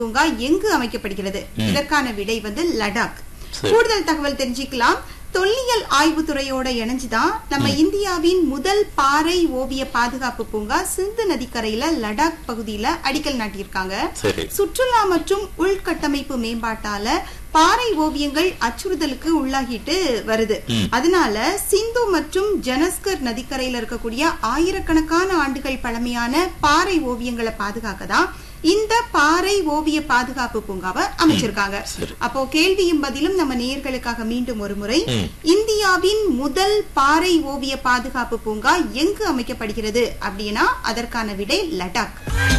பூங்கா எங்கு அமைக்கப்படுகிறது இதற்கான விடை வந்து லடாக் சரி. கூடுதல் தகவல் தெரிஞ்சுக்கலாம் தொல்லியல் ஆய்வுத்துறையோட இணைஞ்சுதான் நம்ம இந்தியாவின் முதல் பாறை ஓவிய பாதுகாப்பு பூங்கா சிந்து நதிக்கரையில லடாக் பகுதியில அடிக்கல் நாட்டியிருக்காங்க சரி சுற்றுலா மற்றும் உள்கட்டமைப்பு மேம்பாட்டால பாறை ஓவியங்கள் அச்சுறுத்தலுக்கு உள்ளாகிட்டு வருது ம். அதனால சிந்து மற்றும் ஜனஸ்கர் நதிக்கரையில இருக்கக்கூடிய ஆயிரக்கணக்கான ஆண்டுகள் பழமையான பாறை ஓவியங்களை பாதுகாக்க தான் இந்த பாறை ஓவிய பாதுகாப்பு பூங்காவை அமைச்சிருக்காங்க சரி. அப்போ கேள்வியும் பதிலும் நம்ம நேயர்களுக்காக மீண்டும் ஒரு முறை ம். இந்தியாவின் முதல் பாறை ஓவிய பாதுகாப்பு பூங்கா எங்கு அமைக்கப்படுகிறது அப்படின்னா அதற்கான விடை லடாக்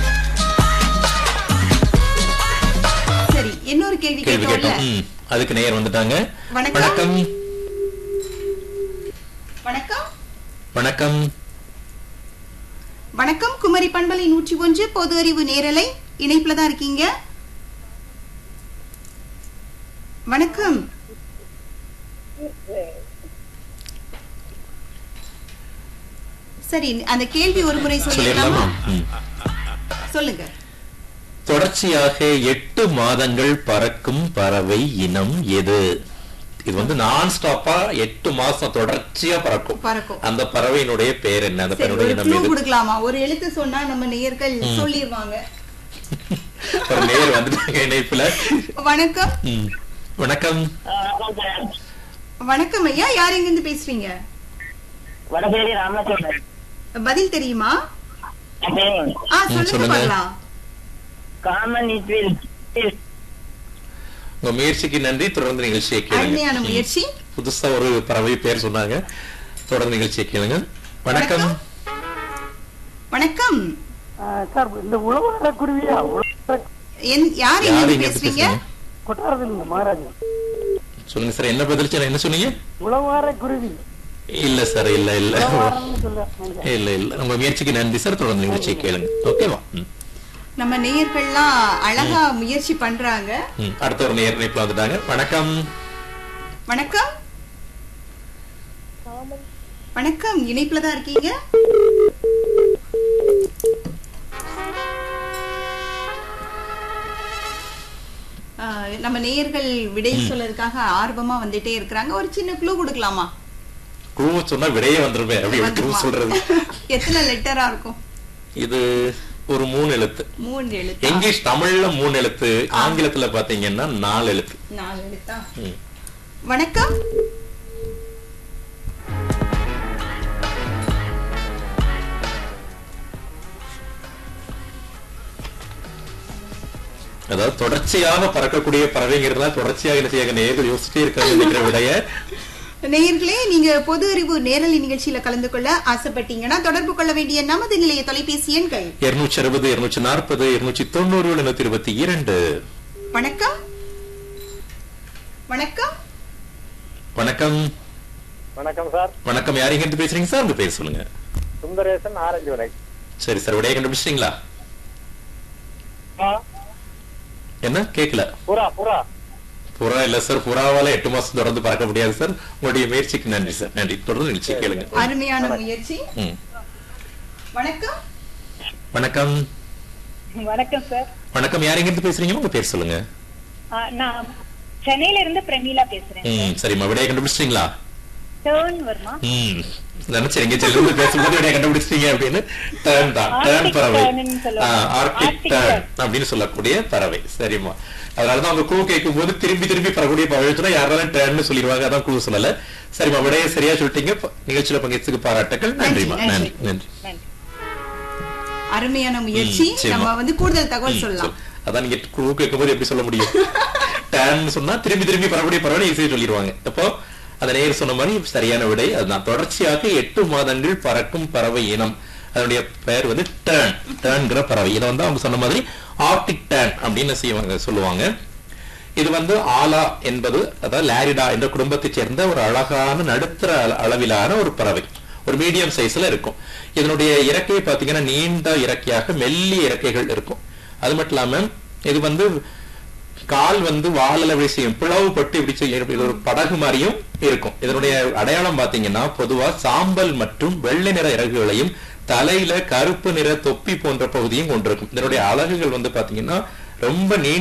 சரி இன்னொரு கேள்வி கேள்வி கேட்டோம்ல கேட்டோம் ம், அதுக்கு நேயர் வந்துட்டாங்க வணக்கம். வணக்கம் வணக்கம் வணக்கம் வணக்கம் குமரி பண்பலை நூற்றி ஒன்று பொது அறிவு நேரலை இணைப்புல தான் இருக்கீங்க வணக்கம் சரி அந்த கேள்வி ஒரு முறை சொல்லிடலாமா சொல்லிடலாமா ம். சொல்லுங்க தொடர்ச்சியாக எட்டு மாதங்கள் பறக்கும் பறவை இனம் எது இது வந்து நான் ஸ்டாப்பா எட்டு மாசம் தொடர்ச்சியா பறக்கும் பறக்கும். அந்த பறவையினுடைய பேர் என்ன அந்த சரி பறவை ஒரு இனம் க்ளூ எது கொடுக்கலாமா ஒரு எழுத்து சொன்னா நம்ம நேயர்கள் சொல்லிடுவாங்க ஒரு நேயர் வந்துட்டாங்க இணைப்புல வணக்கம் ம். வணக்கம் வணக்கம் ஐயா யார் எங்க இருந்து பேசுறீங்க வடபேரி ராமச்சந்திரன் பதில் தெரியுமா ஆ சொல்லுங்க சொல்லுங்க. பார்க்கலாம் காமன் இட்வில் உங்க முயற்சிக்கு நன்றி தொடர்ந்து நிகழ்ச்சியை அருமையான கேளுங்க முயற்சி புதுசா ஒரு பறவை பேர் சொன்னாங்க தொடர்ந்து நிகழ்ச்சியை கேளுங்க வணக்கம் வணக்கம் சார் இந்த உழவார குருவியா உழவார என்- யார் எங்க யார் இருந்து இங்க பேசுறீங்க கொட்டாரத்தில் இந்த மகாராஜன் சொல்லுங்க சார் என்ன பதில் சார் என்ன சொன்னீங்க உழவார குருவி இல்ல சார் இல்ல இல்ல உழவாரம்னு சொல்ல இல்ல இல்ல உங்க முயற்சிக்கு நன்றி சார் தொடர்ந்து நிகழ்ச்சியை கேளுங்க ஓகேவா ம். நம்ம நேயர்கள்லாம் அழகா முயற்சி பண்றாங்க ம். அடுத்த ஒரு நேர் இணைப்புல வந்துட்டாங்க வணக்கம் வணக்கம் வணக்கம் இணைப்புல தான் இருக்கீங்க ஆ, நம்ம நேயர்கள் விடை சொல்றதுக்காக ஆர்வமா வந்துட்டே இருக்கிறாங்க ஒரு சின்ன க்ளூ கொடுக்கலாமா குழு சொன்னா விடையே வந்துருமே அப்படி குழு வந்துருமா? சொல்றது எத்தனை லெட்டரா இருக்கும் இது ஒரு மூணு எழுத்து மூணு எழுத்தா இங்கிலீஷ் தமிழ்ல மூணு எழுத்து ஆங்கிலத்துல பாத்தீங்கன்னா நாலு எழுத்து நாலு எழுத்தா ம். வணக்கம் அதாவது தொடர்ச்சியாக பறக்கக்கூடிய பறவைங்கிறதுல தொடர்ச்சியாக என்ன செய்ய நேர்கள் யோசிச்சுட்டே இருக்காங்க நினைக்கிற விடைய நேயர்களே நீங்க பொது அறிவு நேரலை நிகழ்ச்சியில கலந்து கொள்ள ஆசைப்பட்டீங்கன்னா தொடர்பு கொள்ள வேண்டிய நமது நிலைய தொலைபேசி எண்கள் இருநூற்றி அறுபது இருநூற்றி நாற்பது இருநூற்றி தொண்ணூறு எழுநூத்தி இருபத்தி இரண்டு வணக்கம் வணக்கம் வணக்கம் வணக்கம் சார் வணக்கம் யார் எங்க இருந்து பேசுறீங்க சார் உங்க பேர் சொல்லுங்க சுந்தரேசன் ஆரஞ்சு வரை சரி சார் விடைய கண்டுபிடிச்சிட்டீங்களா என்ன கேக்கல புறா புறா புறா இல்ல சார் புறாவால எட்டு மாசம் தொடர்ந்து பறக்க முடியாது சார் உங்களுடைய முயற்சிக்கு நன்றி சார் நன்றி தொடர்ந்து நிகழ்ச்சி கேளுங்க அருமையான முயற்சி ம். வணக்கம் வணக்கம் வணக்கம் சார் வணக்கம் யார் எங்க இருந்து பேசுறீங்க உங்க பேர் சொல்லுங்க ஆ, நான் சென்னையில இருந்து பிரமீளா பேசுறேன் ம் சரிம்மா விடைய கண்டுபிடிச்சிட்டீங்களா டேர்ன் வருமா ம் நினைச்சேன் எங்க செல்லுங்க பேசும்போது விடைய கண்டுபிடிச்சிட்டீங்க அப்படின்னு டேர்ன் தான் Arctic டேர்ன் பறவை tern ன்னு சொல்லுவாங்க. Arctic Arctic tern tern. அப்படின்னு சொல்லக்கூடிய பறவை சரிம்மா அதனாலதான் அவங்க கூ கேட்கும் போது திரும்பி திரும்பி பறக்கூடிய பறவை சொன்னா யாராலும் டேர்ன்னு சொல்லிடுவாங்க அதான் கூ சொல்லல சரிம்மா விடைய சரியா சொல்லிட்டீங்க ப- நிகழ்ச்சியில பங்கேற்றதுக்கு பாராட்டுகள் நன்றிம்மா நன்றி. நன்றி நன்றி நன்றி அருமையான முயற்சி ம், சரிம்மா. நம்ம வந்து கூடுதல் தகவல் ம், சொல்லலாம் சொல். அதான் நீங்க குழு கேட்கும் போது எப்படி சொல்ல முடியும் டேன்னு சொன்னா திரும்பி திரும்பி பரவடைய பரவ ஈஸியா சொல்லிடுவாங்க அப்போ அந்த நேர் சொன்ன மாதிரி சரியான விடை அதுதான் தொடர்ச்சியாக எட்டு மாதங்கள் பறக்கும் பறவை இனம் அதனுடைய பெயர் வந்து டேர்ன் டேர்ன்கிற பறவை இதை வந்து அவங்க சொன்ன மாதிரி ஆர்டிக் டேர்ன் அப்படின்னு செய்வாங்க சொல்லுவாங்க இது வந்து ஆலா என்பது அதாவது லாரிடா என்ற குடும்பத்தைச் சேர்ந்த ஒரு அழகான நடுத்தர அள- அளவிலான ஒரு பறவை ஒரு மீடியம் சைஸ்ல இருக்கும் இதனுடைய இறக்கை பாத்தீங்கன்னா நீண்ட இறக்கையாக மெல்லிய இறக்கைகள் இருக்கும் அது மட்டும் இல்லாம இது வந்து கால் வந்து வாழல அப்படி செய்யும் பிளவுபட்டு இப்படி செய்யும் இப்படி ஒரு படகு மாதிரியும் இருக்கும் இதனுடைய அடையாளம் பாத்தீங்கன்னா பொதுவா சாம்பல் மற்றும் வெள்ளை நிற இறகுகளையும் தலையில கருப்பு நிற தொப்பி போன்ற பகுதியும் கொண்டிருக்கும் இதனுடைய அலகுகள் வந்து பாத்தீங்கன்னா ரொம்ப நீண்ட